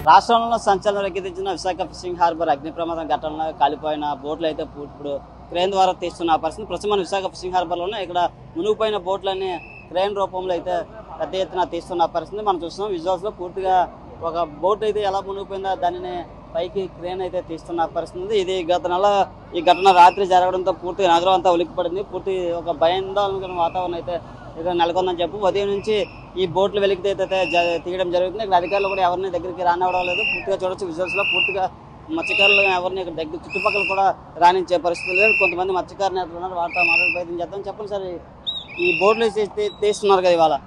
రాష్ట్రంలో సంచలనం రేకెత్తించిన Visakha fishing harbour అగ్ని ప్రమాదం ఘటనలో కాలిపోయిన బోట్లు అయితే పూ- ఇప్పుడు క్రేన్ ద్వారా తీస్తున్న పరిస్థితి ప్రస్తుతం మన విశాఖ ఫిషింగ్ హార్బర్లోనే ఇక్కడ మునిగిపోయిన బోట్లన్నీ క్రేన్ రూపంలో అయితే పెద్ద ఎత్తున తీస్తున్న పరిస్థితి మనం చూస్తున్నాం విజువల్స్ లో పూర్తిగా ఒక బోట్ అయితే ఎలా మునిగిపోయిందో దానిని పైకి క్రేన్ అయితే తీస్తున్న పరిస్థితి ఉంది. ఇది గత నెల ఈ ఘటన రాత్రి జరగడంతో పూర్తిగా నగరం అంతా ఉలిక్కిపడింది పూర్తి ఒక భయాందోళన వాతావరణం అయితే ఇక్కడ నెలకొందని చెప్పు ఉదయం నుంచి ఈ బోట్లు వెలికి అయితే జ- తీయడం జరుగుతుంది ఇక్కడ అధికారులు కూడా ఎవరిని దగ్గరికి రానివ్వడం లేదు పూర్తిగా చూడొచ్చు విజువల్స్ లో పూర్తిగా మత్స్యకారులు ఎవరిని ఇక్కడ దగ్గర చుట్టుపక్కల కూడా రాణించే పరిస్థితి లేదు కొంతమంది మత్స్యకారు నేతలు ఉన్నారు వారితో మాట్లాడే ప్రయత్నం చేద్దాం చెప్పండి సార్ ఈ- ఈ బోట్లు తీ- తీ- తీస్తున్నారు కదా ఇవాళ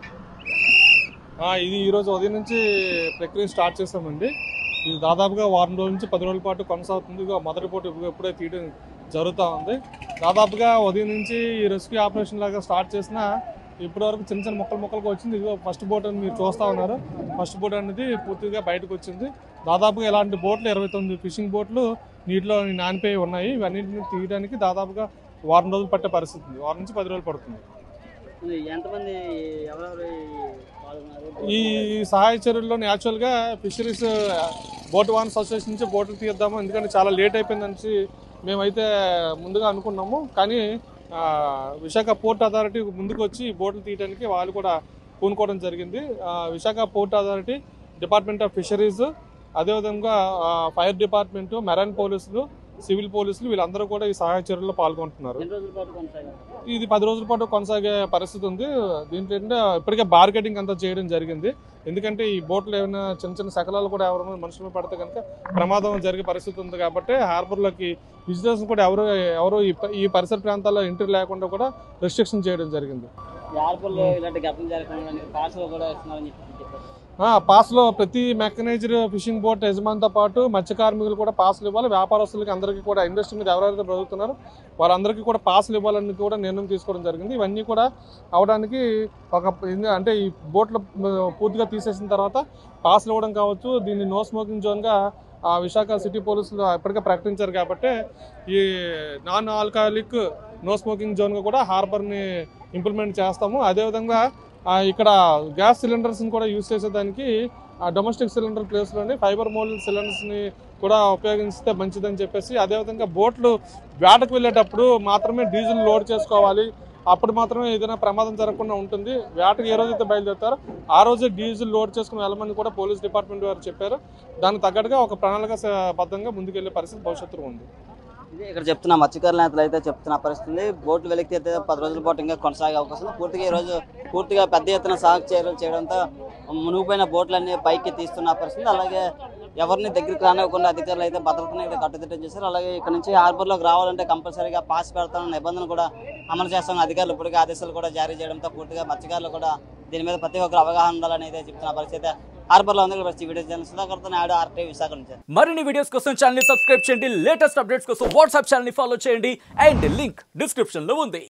ఆ, ఇది ఈ రోజు ఉదయం నుంచి ప్రక్రియ స్టార్ట్ చేసామండి ఇది దాదాపుగా వారం రోజుల నుంచి పది రోజుల పాటు కొనసాగుతుంది ఇదిగో మొదటి పూట ఇప్పుడు ఇప్పుడే తీయడం జరుగుతూ ఉంది దాదాపుగా ఉదయం నుంచి ఈ రెస్క్యూ ఆపరేషన్ లాగా స్టార్ట్ చేసిన ఇప్పటి వరకు చిన్న చిన్న మొక్కలు మొక్కలకు వచ్చింది ఇదిగో ఫస్ట్ బోట్ అని మీరు చూస్తూ ఉన్నారు ఫస్ట్ బోట్ అనేది పూర్తిగా బయటకు వచ్చింది దాదాపుగా ఇలాంటి బోట్లు ఇరవై తొమ్మిది ఫిషింగ్ బోట్లు నీటిలో నానిపోయి ఉన్నాయి ఇవన్నింటిని తీయడానికి దాదాపుగా వారం రోజులు పట్టే పరిస్థితి ఉంది వారం నుంచి పది రోజులు పడుతుంది ఇది ఎంతమంది ఎవరెవరు ఈ పాల్గొన్నారు ఈ సహాయ చర్యల్లో గా ఫిషరీస్ బోట్ వాన్స్ అసోసియేషన్ నుంచి బోట్లు తీద్దాము ఎందుకంటే చాలా లేట్ అయిపోయిందని మేమైతే ముందుగా అనుకున్నాము కానీ ఆ, విశాఖ పోర్ట్ అథారిటీ ముందుకు వచ్చి ఈ బోట్లు తీయడానికి వాళ్ళు కూడా పూనుకోవడం జరిగింది ఆ, Visakha port authority department of fisheries అదేవిధంగా ఫైర్ డిపార్ట్మెంట్ మెరైన్ పోలీసులు సివిల్ పోలీసులు వీళ్ళందరూ కూడా ఈ సహాయ చర్యల్లో పాల్గొంటున్నారు ఎన్ని రోజుల పాటు కొనసాగారు ఇది పది రోజుల పాటు కొనసాగే పరిస్థితి ఉంది దీంట్లో ఏంటంటే ఇప్పటికే బార్గెటింగ్ అంతా చేయడం జరిగింది ఎందుకంటే ఈ బోట్లు ఏమైనా చిన్న చిన్న శకలాలు కూడా ఎవరైనా మనుషుల మీద పడితే కనుక ప్రమాదం జరిగే పరిస్థితి ఉంది కాబట్టి హార్బర్లోకి విజిటర్స్ కూడా ఎవరు ఎవరు ఈ ప- ఈ పరిసర ప్రాంతాల్లో ఎంట్రీ లేకుండా కూడా రెస్ట్రిక్షన్ చేయడం జరిగింది ఈ ఆర్పుల్లో ఇలాంటి ఘటన జరగకుండా పాసులు కూడా ఇస్తున్నారని చెప్పి చెప్పారు ఆ, పాస్లో ప్రతి మెకనైజ్డ్ ఫిషింగ్ బోట్ యజమానితో పాటు మత్స్య కార్మికులు కూడా పాసులు ఇవ్వాలి వ్యాపారస్తులకి అందరికీ కూడా ఇండస్ట్రీ మీద ఎవరైతే బ్రతుకుతున్నారో వాళ్ళందరికీ కూడా పాసులు ఇవ్వాలని కూడా నిర్ణయం తీసుకోవడం జరిగింది ఇవన్నీ కూడా అవడానికి ఒక ఇది- అంటే ఈ బోట్లు పూర్తిగా తీసేసిన తర్వాత పాసులు ఇవ్వడం కావచ్చు దీన్ని నో స్మోకింగ్ జోన్గా ఆ విశాఖ సిటీ పోలీసులు ఇప్పటికే ప్రకటించారు కాబట్టి ఈ నాన్ ఆల్కహాలిక్ నో స్మోకింగ్ జోన్గా కూడా హార్బర్ని ఇంప్లిమెంట్ చేస్తాము అదేవిధంగా ఆ, ఇక్కడ గ్యాస్ సిలిండర్స్ని కూడా యూజ్ చేసేదానికి ఆ డొమెస్టిక్ సిలిండర్ ప్లేస్లోనే ఫైబర్ మోల్ సిలిండర్స్ని కూడా ఉపయోగిస్తే మంచిదని చెప్పేసి అదేవిధంగా బోట్లు వేటకు వెళ్ళేటప్పుడు మాత్రమే డీజిల్ లోడ్ చేసుకోవాలి అప్పుడు మాత్రమే ఏదైనా ప్రమాదం జరగకుండా ఉంటుంది వేటకు ఏ రోజైతే బయలుదేరుతారో ఆ రోజే డీజిల్ లోడ్ చేసుకుని వెళ్ళమని కూడా పోలీస్ డిపార్ట్మెంట్ వారు చెప్పారు దానికి తగ్గట్టుగా ఒక ప్రణాళిక బద్ధంగా ముందుకెళ్లే పరిస్థితి భవిష్యత్తులో ఉంది ఇది ఇక్కడ చెప్తున్న మత్స్యకారుల నేతలు అయితే చెప్తున్న పరిస్థితి బోట్లు వెలికి అయితే పది రోజుల పాటు ఇంకా కొనసాగే అవకాశం ఉంది పూర్తిగా ఈ రోజు పూర్తిగా పెద్ద ఎత్తున సాగు చర్యలు చేయడంతో మునిగిపోయిన బోట్లన్నీ పైకి తీస్తున్న పరిస్థితి అలాగే ఎవరిని దగ్గరికి రానివ్వకుండా అధికారులు అయితే భద్రతను అయితే కట్టుదిట్టం చేశారు అలాగే ఇక్కడ నుంచి హార్బర్లోకి రావాలంటే కంపల్సరీగా పాస్ పెడతామన్న నిబంధన కూడా అమలు చేస్తామని అధికారులు ఇప్పటికే ఆదేశాలు కూడా జారీ చేయడంతో పూర్తిగా మత్స్యకారులు కూడా దీని మీద ప్రతి ఒక్కరు అవగాహన ఉండాలని అయితే చెప్తున్న పరిస్థితి హార్బర్లో ఉంది ఇక్కడ వీడియో జర్నల్ సుధాకర్తో నాయుడు ఆర్టీ విశాఖ నుంచి మరిన్ని వీడియోస్ కోసం ఛానల్ ని సబ్స్క్రైబ్ చేయండి లేటెస్ట్ అప్డేట్స్ కోసం వాట్సాప్ ఛానల్ ని ఫాలో చేయండి అండ్ లింక్ డిస్క్రిప్షన్ లో ఉంది